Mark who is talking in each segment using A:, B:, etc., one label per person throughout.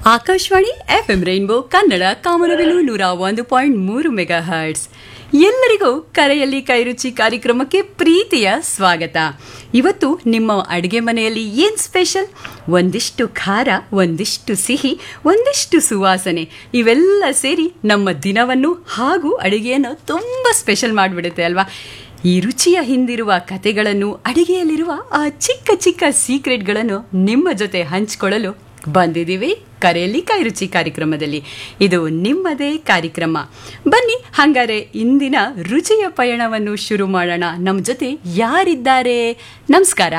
A: Akashvani F M rainbow Kannada ಕಾಮನವೆಲು ನೂರ ಒಂದು ಪಾಯಿಂಟ್ ಮೂರು ಮೆಗಾ ಹರ್ಟ್ಸ್ ಎಲ್ಲರಿಗೂ ಕರೆಯಲ್ಲಿ ಕೈರುಚಿ ಕಾರ್ಯಕ್ರಮಕ್ಕೆ ಪ್ರೀತಿಯ ಸ್ವಾಗತ ಇವತ್ತು ನಿಮ್ಮ ಅಡುಗೆ ಮನೆಯಲ್ಲಿ ಏನ್ ಸ್ಪೆಷಲ್ ಒಂದಿಷ್ಟು ಖಾರ ಒಂದಿಷ್ಟು ಸಿಹಿ ಒಂದಿಷ್ಟು ಸುವಾಸನೆ ಇವೆಲ್ಲ ಸೇರಿ ನಮ್ಮ ದಿನವನ್ನು ಹಾಗೂ ಅಡುಗೆಯನ್ನು ತುಂಬ ಸ್ಪೆಷಲ್ ಮಾಡಿಬಿಡುತ್ತೆ ಅಲ್ವಾ ಈ ರುಚಿಯ ಹಿಂದಿರುವ ಕತೆಗಳನ್ನು ಅಡಿಗೆಯಲ್ಲಿರುವ ಆ ಚಿಕ್ಕ ಚಿಕ್ಕ ಸೀಕ್ರೆಟ್ಗಳನ್ನು ನಿಮ್ಮ ಜೊತೆ ಹಂಚಿಕೊಳ್ಳಲು ಬಂದಿದ್ದೀವಿ ಕರೆಯಲ್ಲಿ ಕೈರುಚಿ ಕಾರ್ಯಕ್ರಮದಲ್ಲಿ ಇದು ನಿಮ್ಮದೇ ಕಾರ್ಯಕ್ರಮ ಬನ್ನಿ ಹಂಗಾರೆ ಇಂದಿನ ರುಚಿಯ ಪಯಣವನ್ನು ಶುರು ಮಾಡೋಣ ನಮ್ಮ ಜೊತೆ ಯಾರಿದ್ದಾರೆ ನಮಸ್ಕಾರ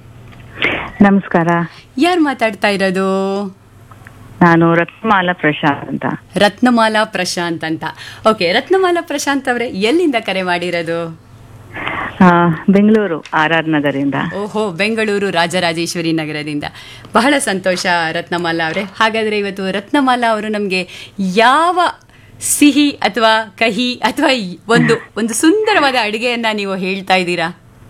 B: ನಮಸ್ಕಾರ
A: ಯಾರು ಮಾತಾಡ್ತಾ ಇರೋದು
B: ನಾನು ರತ್ನಮಾಲಾ ಪ್ರಶಾಂತ್ ಅಂತ
A: ರತ್ನಮಾಲಾ ಪ್ರಶಾಂತ್ ಅಂತ ಓಕೆ ರತ್ನಮಾಲಾ ಪ್ರಶಾಂತ್ ಅವರೇ ಎಲ್ಲಿಂದ ಕರೆ ಮಾಡಿರೋದು
B: ಆ, ಬೆಂಗಳೂರು ಆರ್ ಆರ್ ನಗರಿಂದ
A: ಓಹೋ ಬೆಂಗಳೂರು ರಾಜರಾಜೇಶ್ವರಿ ನಗರದಿಂದ ಬಹಳ ಸಂತೋಷ ರತ್ನಮಾಲಾ ಅವರೇ ಹಾಗಾದರೆ ಇವತ್ತು ರತ್ನಮಾಲಾ ಅವರು ನಮಗೆ ಯಾವ ಸಿಹಿ ಅಥವಾ ಕಹಿ ಅಥವಾ ಒಂದು ಒಂದು ಸುಂದರವಾದ ಅಡುಗೆಯನ್ನ ನೀವು ಹೇಳ್ತಾ ಇದ್ದೀರಾ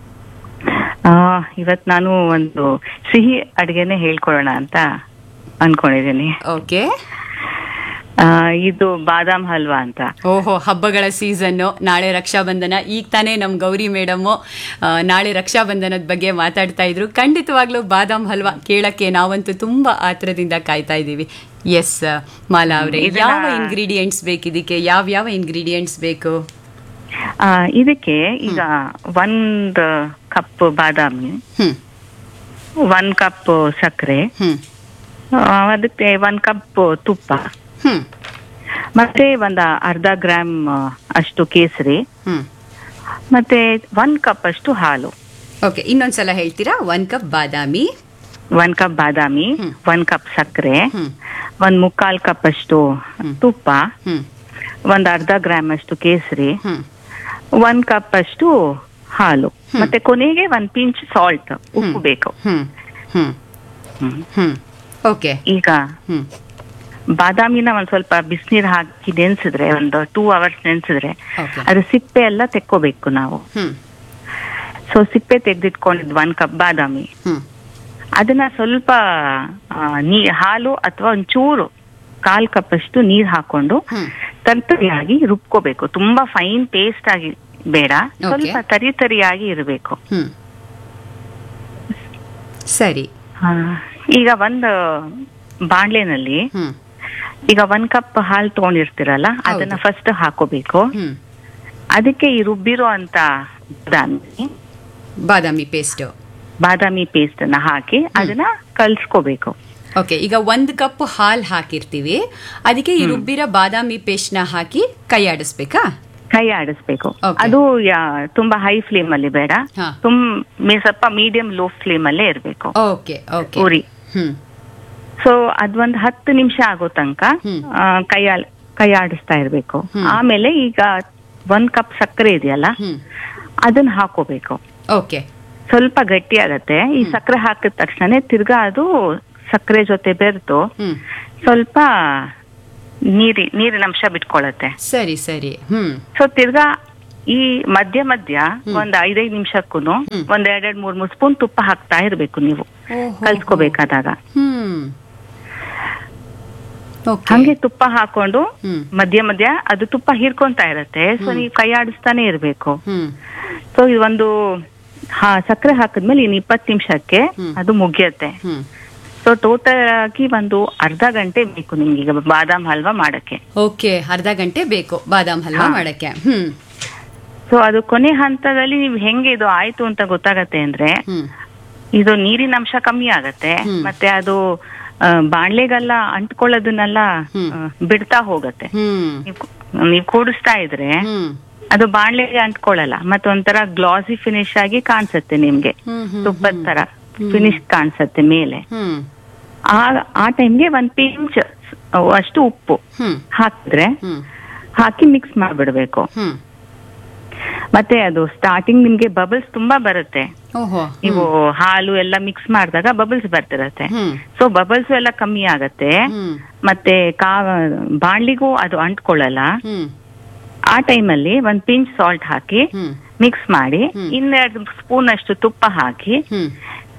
B: ಆ, ಇವತ್ ನಾನು ಒಂದು ಸಿಹಿ ಅಡ್ಗೆನೆ ಹೇಳ್ಕೊಡೋಣ ಅಂತ ಅನ್ಕೊಂಡಿದ್ದೀನಿ
A: ಓಕೆ
B: ಆ, ಇದು ಬಾದಾಮ್ ಹಲ್ವಾ ಅಂತ
A: ಓಹೋ ಹಬ್ಬಗಳ ಸೀಸನ್ನು ನಾಳೆ ರಕ್ಷಾಬಂಧನ ಈಗ ತಾನೇ ನಮ್ಮ ಗೌರಿ ಮೇಡಮ್ಮು ಆ, ನಾಳೆ ರಕ್ಷಾಬಂಧನದ ಬಗ್ಗೆ ಮಾತಾಡ್ತಾ ಇದ್ರು ಖಂಡಿತವಾಗ್ಲೂ ಬಾದಾಮ್ ಹಲ್ವಾ ಕೇಳಕ್ಕೆ ನಾವಂತೂ ತುಂಬಾ ಆತ್ರದಿಂದ ಕಾಯ್ತಾ ಇದ್ದೀವಿ ಎಸ್ ಮಾಲಾ ಅವರೇ
B: ಇದನ್ನ-
A: ಯಾವ ಇಂಗ್ರೀಡಿಯೆಂಟ್ಸ್ ಬೇಕು ಇದಕ್ಕೆ ಯಾವ ಯಾವ ಇಂಗ್ರೀಡಿಯೆಂಟ್ಸ್ ಬೇಕು
B: ಆ, ಇದಕ್ಕೆ ಈಗ ಒಂದ್ ಕಪ್ ಬಾದಾಮಿ
A: ಹ್ಮ್
B: ಒಂದ್ ಕಪ್ ಸಕ್ಕರೆ
A: ಹ್ಮ್
B: ಆ, ಅದಕ್ಕೆ ಒಂದ್ ಕಪ್ ತುಪ್ಪ
A: ಹ್ಮ್
B: ಮತ್ತೆ ಒಂದ್ ಅರ್ಧ ಗ್ರಾಮ್ ಆ, ಅಷ್ಟು ಕೇಸರಿ
A: ಹ್ಮ್
B: ಮತ್ತೆ ಒಂದ್ ಕಪ್ ಅಷ್ಟು ಹಾಲು
A: ಓಕೆ ಇನ್ನೊಂದ್ಸಲ ಹೇಳ್ತೀರಾ ಒನ್ ಕಪ್ ಬಾದಾಮಿ
B: ಒಂದ್ ಕಪ್ ಬಾದಾಮಿ
A: ಹ್ಮ್.
B: ಒಂದ್ ಕಪ್ ಸಕ್ಕರೆ
A: ಹ್ಮ್
B: ಒಂದ್ ಮುಕ್ಕಾಲ್ ಕಪ್ ಅಷ್ಟು
A: ಹ್ಮ್.
B: ತುಪ್ಪ
A: ಹ್ಮ್
B: ಒಂದ್ ಅರ್ಧ ಗ್ರಾಮ್ ಅಷ್ಟು ಕೇಸರಿ
A: ಹ್ಮ್
B: ಒಂದ್ ಕಪ್ ಅಷ್ಟು ಹಾಲು ಮತ್ತೆ ಕೊನೆಗೆ ಒಂದ್ ಪಿಂಚ್ ಸಾಲ್ಟ್ ಉಪ್ಪು ಬೇಕು
A: ಹ್ಮ್ ಹ್ಮ್
B: ಹ್ಮ್.
A: ಹ್ಮ್ ಓಕೆ
B: ಈಗ
A: ಹ್ಮ್
B: ಬಾದಾಮಿನ ಒಂದ್ ಸ್ವಲ್ಪ ಬಿಸಿನೀರ್ ಹಾಕಿ ನೆನ್ಸಿದ್ರೆ ಒಂದು ಟೂ ಅವರ್ಸ್ ನೆನ್ಸಿದ್ರೆ
A: ಓಕೆ
B: ಅದ್ರ ಸಿಪ್ಪೆ ಎಲ್ಲ ತೆಕ್ಕೋಬೇಕು ನಾವು
A: ಹ್ಮ್
B: ಸೊ ಸಿಪ್ಪೆ ತೆಗ್ದಿಟ್ಕೊಂಡಿದ್ ಒಂದ್ ಕಪ್ ಬಾದಾಮಿ
A: ಹ್ಮ್
B: ಅದನ್ನ ಸ್ವಲ್ಪ ಆ, ನೀ ಹಾಲು ಅಥವಾ ಒಂಚೂರು ಕಾಲ್ ಕಪ್ ಅಷ್ಟು ನೀರ್ ಹಾಕೊಂಡು
A: ಹ್ಮ್
B: ತರ್ತರಿಯಾಗಿ ರುಬ್ಕೋಬೇಕು ತುಂಬಾ ಫೈನ್ ಪೇಸ್ಟ್ ಆಗಿ ಬೇಡ
A: Okay.
B: ಸ್ವಲ್ಪ ತರಿ ತರಿಯಾಗಿ ಇರಬೇಕು
A: ಹ್ಮ್ ಸರಿ
B: ಈಗ ಒಂದು ಬಾಣ್ಲೆನಲ್ಲಿ
A: ಹ್ಮ್
B: ಈಗ ಒಂದ್ ಕಪ್ ಹಾಲು ತಗೊಂಡಿರ್ತೀರಲ್ಲ ಅದನ್ನ ಫಸ್ಟ್ ಹಾಕೋಬೇಕು
A: ಹ್ಮ್
B: ಅದಕ್ಕೆ ಈ ರುಬ್ಬಿರೋ ಅಂತ ಬಾದಾಮಿ
A: ಬಾದಾಮಿ ಪೇಸ್ಟ್
B: ಬಾದಾಮಿ ಪೇಸ್ಟ್ ಅನ್ನ ಹಾಕಿ ಅದನ್ನ ಕಲ್ಸ್ಕೋಬೇಕು
A: ಓಕೆ ಈಗ ಒಂದು ಕಪ್ ಹಾಲ್ ಹಾಕಿರ್ತೀವಿ ಅದಕ್ಕೆ ಈ ರುಬ್ಬಿರೋ ಬಾದಾಮಿ ಪೇಸ್ಟ್ ನ ಹಾಕಿ ಕೈ ಆಡಿಸ್ಬೇಕಾ
B: ಕೈ ಆಡಿಸ್ಬೇಕು
A: Okay.
B: ಅದು ಯಾ- ತುಂಬಾ ಹೈ ಫ್ಲೇಮ್ ಅಲ್ಲಿ ಬೇಡ
A: ಹಾ.
B: ತುಮ್ ಮೇ- ಸ್ವಲ್ಪ ಮೀಡಿಯಂ ಲೋ ಫ್ಲೇಮ್ ಅಲ್ಲೇ ಇರ್ಬೇಕು
A: ಓಕೆ ಓಕೆ
B: ಉರಿ
A: ಹ್ಮ್
B: ಸೊ ಅದೊಂದ್ ಹತ್ತು ನಿಮಿಷ ಆಗೋ ತನಕ
A: ಹ್ಮ್.
B: ಆ, ಕೈ ಆಲ್- ಕೈ ಆಡಿಸ್ತಾ ಇರ್ಬೇಕು
A: ಹ್ಮ್.
B: ಆಮೇಲೆ ಈಗ ಒಂದ್ ಕಪ್ ಸಕ್ಕರೆ ಇದೆಯಲ್ಲ
A: ಹ್ಮ್
B: ಅದನ್ನ ಹಾಕೋಬೇಕು
A: ಓಕೆ
B: ಸ್ವಲ್ಪ ಗಟ್ಟಿ ಆಗತ್ತೆ ಈ ಸಕ್ಕರೆ ಹಾಕಿದ ತಕ್ಷಣ ತಿರ್ಗಾ ಅದು ಸಕ್ಕರೆ ಜೊತೆ ಬೆರೆತು
A: ಹ್ಮ್
B: ಸ್ವಲ್ಪ ನೀರಿ ನೀರಿನ ಅಂಶ ಬಿಟ್ಕೊಳತ್ತೆ
A: ಸರಿ ಸರಿ ಹ್ಮ್
B: ಸೊ ತಿರ್ಗಾ ಈ ಮಧ್ಯ ಮಧ್ಯ ಒಂದ್ ಐದೈದು ನಿಮಿಷಕ್ಕೂ
A: ಹ್ಮ್.
B: ಒಂದ್ ಎರಡೆರಡ್ ಮೂರ್ ಮೂರ್ ಸ್ಪೂನ್ ತುಪ್ಪ ಹಾಕ್ತಾ ಇರ್ಬೇಕು ನೀವು
A: ಓಹೋ.
B: ಕಲ್ಸ್ಕೋಬೇಕಾದಾಗ
A: ಹ್ಮ್ ಓಕೆ
B: ಹಂಗೆ ತುಪ್ಪ ಹಾಕೊಂಡು
A: ಹ್ಮ್
B: ಮಧ್ಯ ಮಧ್ಯ ಅದು ತುಪ್ಪ ಹೀರ್ಕೊಂತಾ ಇರತ್ತೆ ಸೊ ನೀವು ಕೈ ಆಡಿಸ್ತಾನೆ ಇರ್ಬೇಕು
A: ಹ್ಮ್
B: ಸೊ ಇದು ಒಂದು ಹಾ ಸಕ್ಕರೆ ಹಾಕಿದ್ಮೇಲೆ ಇನ್ ಇಪ್ಪತ್ ನಿಮಿಷಕ್ಕೆ
A: ಹ್ಮ್.
B: ಅದು ಮುಗಿಯತ್ತೆ
A: ಹ್ಮ್
B: ಸೊ ಟೋಟಲ್ ಆಗಿ ಒಂದು ಅರ್ಧ ಗಂಟೆ ಬೇಕು ನಿಮ್ಗೆ ಈಗ ಬಾದಾಮ್ ಹಲ್ವಾ ಮಾಡಕ್ಕೆ
A: ಓಕೆ ಅರ್ಧ ಗಂಟೆ ಬೇಕು ಬಾದಾಮ್ ಹಲ್ವಾ
B: ಹಾ.
A: ಮಾಡಕ್ಕೆ ಹ್ಮ್
B: ಸೊ ಅದು ಕೊನೆ ಹಂತದಲ್ಲಿ ನೀವು ಹೆಂಗೆ ಇದು ಆಯ್ತು ಅಂತ ಗೊತ್ತಾಗತ್ತೆ ಅಂದ್ರೆ
A: ಹ್ಮ್
B: ಇದು ನೀರಿನ ಅಂಶ ಕಮ್ಮಿ ಆಗತ್ತೆ
A: ಹ್ಮ್.
B: ಮತ್ತೆ ಅದು ಆ, ಬಾಣ್ಲೆಗೆಲ್ಲ ಅಂಟ್ಕೊಳ್ಳೋದನ್ನೆಲ್ಲ
A: ಹ್ಮ್.
B: ಆ, ಬಿಡ್ತಾ ಹೋಗತ್ತೆ
A: ಹ್ಮ್
B: ನೀವು ನೀವು ಕೂಡಿಸ್ತಾ ಇದ್ರೆ
A: ಹ್ಮ್
B: ಅದು ಬಾಣ್ಲೆಗೆ ಅಂಟ್ಕೊಳ್ಳಲ್ಲ ಮತ್ತೆ ಒಂಥರ ಗ್ಲಾಸಿ ಫಿನಿಶ್ ಆಗಿ ಕಾಣಿಸುತ್ತೆ ನಿಮ್ಗೆ
A: ಹ್ಮ್ ಹ್ಮ್
B: ತುಪ್ಪದ ತರ ಫಿನಿಶ್ ಕಾಣಿಸುತ್ತೆ ಮೇಲೆ
A: ಹ್ಮ್
B: ಆ ಆ ಟೈಮ್ಗೆ ಒಂದ್ ಪಿಂಚ್ ಅಷ್ಟು ಉಪ್ಪು
A: ಹ್ಮ್
B: ಹಾಕಿದ್ರೆ
A: ಹ್ಮ್
B: ಹಾಕಿ ಮಿಕ್ಸ್ ಮಾಡ್ಬಿಡ್ಬೇಕು
A: ಹ್ಮ್
B: ಮತ್ತೆ ಅದು ಸ್ಟಾರ್ಟಿಂಗ್ ನಿಮ್ಗೆ ಬಬಲ್ಸ್ ತುಂಬಾ ಬರುತ್ತೆ
A: ಓಹೋ
B: ನೀವು ಹಾಲು ಎಲ್ಲ ಮಿಕ್ಸ್ ಮಾಡಿದಾಗ ಬಬಲ್ಸ್ ಬರ್ತಿರತ್ತೆ
A: ಹ್ಮ್
B: ಸೊ ಬಬಲ್ಸ್ ಎಲ್ಲ ಕಮ್ಮಿ ಆಗತ್ತೆ
A: ಹ್ಮ್
B: ಮತ್ತೆ ಕಾ ಬಾಣ್ಲಿಗೂ ಅದು ಅಂಟ್ಕೊಳ್ಳಲ್ಲ
A: ಹ್ಮ್
B: ಆ ಟೈಮಲ್ಲಿ ಒಂದ್ ಪಿಂಚ್ ಸಾಲ್ಟ್ ಹಾಕಿ
A: ಹ್ಮ್
B: ಮಿಕ್ಸ್ ಮಾಡಿ
A: ಹ್ಮ್.
B: ಇನ್ನೆರಡು ಸ್ಪೂನ್ ಅಷ್ಟು ತುಪ್ಪ ಹಾಕಿ
A: ಹ್ಮ್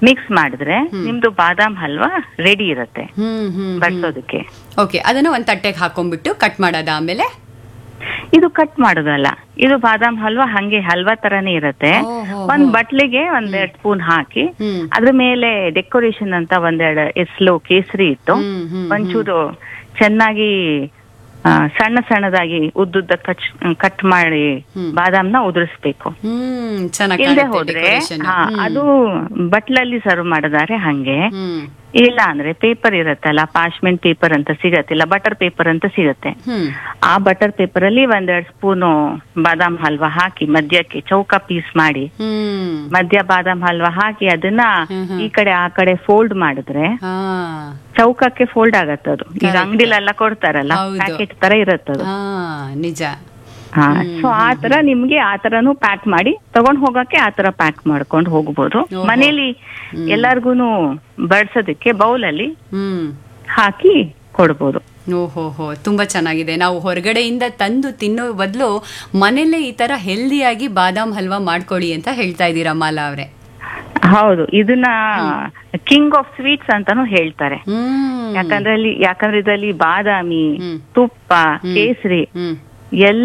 B: ಮಿಕ್ಸ್ ಮಾಡಿದ್ರೆ ನಿಮ್ದು ಬಾದಾಮ್ ಹಲ್ವಾ ರೆಡಿ ಇರುತ್ತೆ
A: ಹ್ಮ್ ಹ್ಮ್
B: ಬಡ್ಸೋದಕ್ಕೆ
A: ಓಕೆ ಅದನ್ನ ಒಂದ್ ತಟ್ಟೆಗೆ ಹಾಕೊಂಡ್ಬಿಟ್ಟು ಕಟ್ ಮಾಡೋದ ಆಮೇಲೆ
B: ಇದು ಕಟ್ ಮಾಡೋದಲ್ಲ ಇದು ಬಾದಾಮ್ ಹಲ್ವಾ ಹಂಗೆ ಹಲ್ವಾ ತರಾನೇ ಇರುತ್ತೆ
A: ಓಹೋ,
B: ಒಂದ್ ಬಟ್ಲಿಗೆ ಒಂದೆರಡು ಸ್ಪೂನ್ ಹಾಕಿ
A: ಹ್ಮ್.
B: ಅದ್ರ ಮೇಲೆ ಡೆಕೋರೇಷನ್ ಅಂತ ಒಂದೆರಡು ಎಸ್ಲು ಕೇಸರಿ ಇತ್ತು
A: ಹ್ಮ್, ಹ್ಮ್,
B: ಒಂಚೂರು ಚೆನ್ನಾಗಿ ಆ, ಸಣ್ಣ ಸಣ್ಣದಾಗಿ ಉದ್ದುದ್ದ ಕಚ್ ಕಟ್ ಮಾಡಿ ಬಾದಾಮ್ನ ಉದುರಿಸ್ಬೇಕು
A: ಹ್ಮ್ ಚೆನ್ನಾಗಿ
B: ಇಲ್ಲದೆ ಹೋದ್ರೆ ಹಾ ಅದು ಬಟ್ಲಲ್ಲಿ ಸರ್ವ್ ಮಾಡಿದಾರೆ ಹಂಗೆ
A: ಹ್ಮ್
B: ಇಲ್ಲ ಅಂದ್ರೆ ಪೇಪರ್ ಇರತ್ತಲ್ಲ ಪಾಶ್ಮೆಂಟ್ ಪೇಪರ್ ಅಂತ ಸಿಗತ್ತಿಲ್ಲ ಬಟರ್ ಪೇಪರ್ ಅಂತ ಸಿಗತ್ತೆ
A: ಹ್ಮ್
B: ಆ ಬಟರ್ ಪೇಪರ್ ಅಲ್ಲಿ ಒಂದೆರಡು ಸ್ಪೂನು ಬಾದಾಮ್ ಹಲ್ವಾ ಹಾಕಿ ಮಧ್ಯಕ್ಕೆ ಚೌಕ ಪೀಸ್ ಮಾಡಿ
A: ಹ್ಮ್
B: ಮಧ್ಯ ಬಾದಾಮ್ ಹಲ್ವಾ ಹಾಕಿ ಅದನ್ನ
A: ಹ್ಮ್, ಹ್ಮ್.
B: ಈ ಕಡೆ ಆ ಕಡೆ ಫೋಲ್ಡ್ ಮಾಡಿದ್ರೆ
A: ಹಾ
B: ಚೌಕಕ್ಕೆ ಫೋಲ್ಡ್ ಆಗತ್ತೆ ಅದು ಈಗ
A: Correct.
B: ಅಂಗಡಿಲೆಲ್ಲ ಕೊಡ್ತಾರಲ್ಲ
A: ಹೌದು.
B: ಪ್ಯಾಕೆಟ್ ತರ ಇರತ್ತದು
A: ಹಾ ನಿಜ
B: ಹಾ ಸೊ ಆ ತರ ನಿಮ್ಗೆ ಆ ತರನು ಪ್ಯಾಕ್ ಮಾಡಿ ತಗೊಂಡ್ ಹೋಗಕ್ಕೆ ಆ ತರ ಪ್ಯಾಕ್ ಮಾಡ್ಕೊಂಡು ಹೋಗ್ಬೋದು
A: ಓಹೋ.
B: ಮನೇಲಿ ಎಲ್ಲಾರ್ಗುನು ಬಡ್ಸೋದಕ್ಕೆ ಬೌಲ್ ಅಲ್ಲಿ
A: ಹ್ಮ್
B: ಹಾಕಿ ಕೊಡ್ಬೋದು
A: ಓಹೋ ಹೋ ತುಂಬಾ ಚೆನ್ನಾಗಿದೆ ನಾವು ಹೊರಗಡೆಯಿಂದ ತಂದು ತಿನ್ನೋ ಬದಲು ಮನೆಯಲ್ಲೇ ಈ ತರ ಹೆಲ್ದಿಯಾಗಿ ಬಾದಾಮ್ ಹಲ್ವಾ ಮಾಡ್ಕೊಳ್ಳಿ ಅಂತ ಹೇಳ್ತಾ ಇದ್ದೀರಾ ಮಾಲಾ ಅವ್ರೆ
B: ಹೌದು ಇದನ್ನ ಕಿಂಗ್ ಆಫ್ ಸ್ವೀಟ್ಸ್ ಅಂತಾನು ಹೇಳ್ತಾರೆ
A: ಹ್ಮ್
B: ಯಾಕಂದ್ರೆ ಅಲ್ಲಿ ಯಾಕಂದ್ರೆ ಇದರಲ್ಲಿ ಬಾದಾಮಿ
A: ಹ್ಮ್.
B: ತುಪ್ಪ ಕೇಸರಿ
A: ಹ್ಮ್
B: ಎಲ್ಲ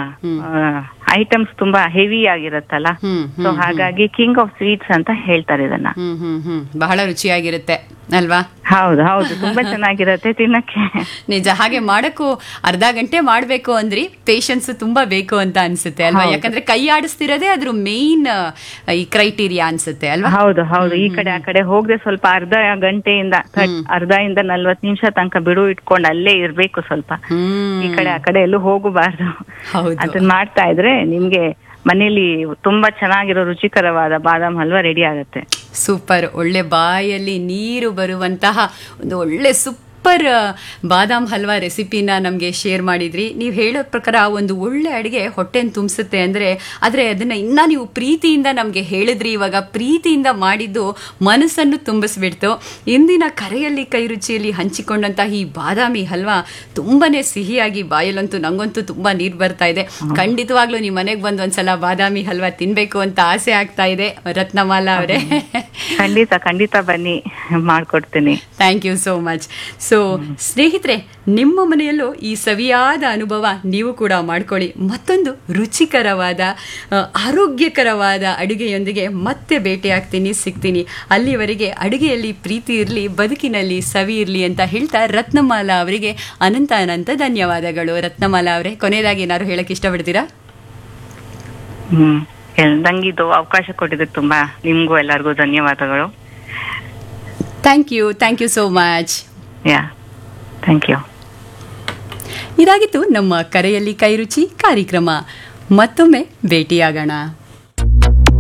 B: ಐಟಮ್ಸ್ ತುಂಬಾ ಹೆವಿ ಆಗಿರತ್ತಲ್ಲ
A: ಹ್ಮ್
B: ಸೊ ಹಾಗಾಗಿ ಕಿಂಗ್ ಆಫ್ ಸ್ವೀಟ್ಸ್ ಅಂತ ಹೇಳ್ತಾರೆ ಇದನ್ನ
A: ಹ್ಮ್ ಹ್ಮ್ ಹ್ಮ್ ಬಹಳ ರುಚಿಯಾಗಿರುತ್ತೆ ಅಲ್ವಾ
B: ಹೌದು ಹೌದು ತುಂಬಾ ಚೆನ್ನಾಗಿರತ್ತೆ ತಿನ್ನಕ್ಕೆ
A: ನಿಜ ಹಾಗೆ ಮಾಡಕ್ಕೂ ಅರ್ಧ ಗಂಟೆ ಮಾಡ್ಬೇಕು ಅಂದ್ರಿ ಪೇಶನ್ಸ್ ತುಂಬಾ ಬೇಕು ಅಂತ ಅನ್ಸುತ್ತೆ ಅಲ್ವಾ
B: ಹೌದು.
A: ಯಾಕಂದ್ರೆ ಕೈ ಆಡಿಸ್ತಿರೋದೇ ಅದ್ರ ಮೇನ್ ಈ ಕ್ರೈಟೀರಿಯಾ ಅನ್ಸುತ್ತೆ ಅಲ್ವಾ
B: ಹೌದು ಹೌದು ಈ ಕಡೆ ಆ ಕಡೆ ಹೋಗದೆ ಸ್ವಲ್ಪ ಅರ್ಧ ಗಂಟೆಯಿಂದ ಥರ್ಟ್- ಅರ್ಧ ಇಂದ ನಲ್ವತ್ ನಿಮಿಷ ತನಕ ಬಿಡು ಇಟ್ಕೊಂಡು ಅಲ್ಲೇ ಇರ್ಬೇಕು ಸ್ವಲ್ಪ
A: ಹ್ಮ್
B: ಈ ಕಡೆ ಆ ಕಡೆ ಎಲ್ಲೂ ಹೋಗಬಾರ್ದು
A: ಹೌದು
B: ಅದನ್ನ ಮಾಡ್ತಾ ಇದ್ರೆ ನಿಮ್ಗೆ ಮನೇಲಿ ತುಂಬಾ ಚೆನ್ನಾಗಿರೋ ರುಚಿಕರವಾದ ಬಾದಾಮ್ ಹಲ್ವಾ ರೆಡಿ ಆಗುತ್ತೆ
A: ಸೂಪರ್ ಒಳ್ಳೆ ಬಾಯಲ್ಲಿ ನೀರು ಬರುವಂತಹ ಒಂದು ಒಳ್ಳೆ ಸೂಪರ್ ಬಾದಾಮ್ ಹಲ್ವಾ ರೆಸಿಪಿನ ನಮಗೆ ಶೇರ್ ಮಾಡಿದ್ರಿ ನೀವು ಹೇಳೋ ಪ್ರಕಾರ ಒಂದು ಒಳ್ಳೆ ಅಡುಗೆ ಹೊಟ್ಟೆನ ತುಂಬಿಸುತ್ತೆ ಅಂದರೆ ಆದರೆ ಅದನ್ನು ಇನ್ನೂ ನೀವು ಪ್ರೀತಿಯಿಂದ ನಮಗೆ ಹೇಳಿದ್ರಿ ಇವಾಗ ಪ್ರೀತಿಯಿಂದ ಮಾಡಿದ್ದು ಮನಸ್ಸನ್ನು ತುಂಬಿಸ್ಬಿಡ್ತು ಇಂದಿನ ಕರೆಯಲ್ಲಿ ಕೈ ರುಚಿಯಲ್ಲಿ ಹಂಚಿಕೊಂಡಂತಹ ಈ ಬಾದಾಮಿ ಹಲ್ವಾ ತುಂಬಾನೇ ಸಿಹಿಯಾಗಿ ಬಾಯಲ್ಲಂತೂ ನಂಗಂತೂ ತುಂಬಾ ನೀರು ಬರ್ತಾ ಇದೆ ಖಂಡಿತವಾಗ್ಲೂ ನಿಮ್ಮ ಮನೆಗೆ ಬಂದು ಒಂದ್ಸಲ ಬಾದಾಮಿ ಹಲ್ವಾ ತಿನ್ಬೇಕು ಅಂತ ಆಸೆ ಆಗ್ತಾ ಇದೆ ರತ್ನಮಾಲಾ ಅವರೇ
B: ಖಂಡಿತ ಖಂಡಿತ ಬನ್ನಿ ಮಾಡ್ಕೊಡ್ತೀನಿ
A: thank you so much so ಸ್ನೇಹಿತರೆ ನಿಮ್ಮ ಮನೆಯಲ್ಲೂ ಈ ಸವಿಯಾದ ಅನುಭವ ನೀವು ಕೂಡ ಮಾಡ್ಕೊಳ್ಳಿ ಮತ್ತೊಂದು ರುಚಿಕರವಾದ ಆ, ಆರೋಗ್ಯಕರವಾದ ಅಡುಗೆಯೊಂದಿಗೆ ಮತ್ತೆ ಭೇಟಿಯಾಗ್ತೀನಿ ಸಿಗ್ತೀನಿ ಅಲ್ಲಿವರೆಗೆ ಅಡುಗೆಯಲ್ಲಿ ಪ್ರೀತಿ ಇರಲಿ ಬದುಕಿನಲ್ಲಿ ಸವಿ ಇರಲಿ ಅಂತ ಹೇಳ್ತಾ ರತ್ನಮಾಲಾ ಅವರಿಗೆ ಅನಂತ ಅನಂತ ಧನ್ಯವಾದಗಳು ರತ್ನಮಾಲಾ ಅವರೇ ಕೊನೆಯದಾಗಿ ಏನಾದ್ರು ಹೇಳಕ್ ಇಷ್ಟಪಡ್ತೀರಾ
B: ಹ್ಮ್ ಎಲ್- ನಂಗಿದು ಅವಕಾಶ ಕೊಟ್ಟಿದ್ದಕ್ಕೆ ತುಂಬಾ ನಿಮ್ಗೂ ಎಲ್ಲರಿಗೂ ಧನ್ಯವಾದಗಳು
A: thank you thank you so much
B: yeah thank you
A: ಇದಾಗಿತ್ತು ನಮ್ಮ ಕರೆಯಲ್ಲಿ ಕೈರುಚಿ ಕಾರ್ಯಕ್ರಮ ಮತ್ತೊಮ್ಮೆ ಭೇಟಿಯಾಗೋಣ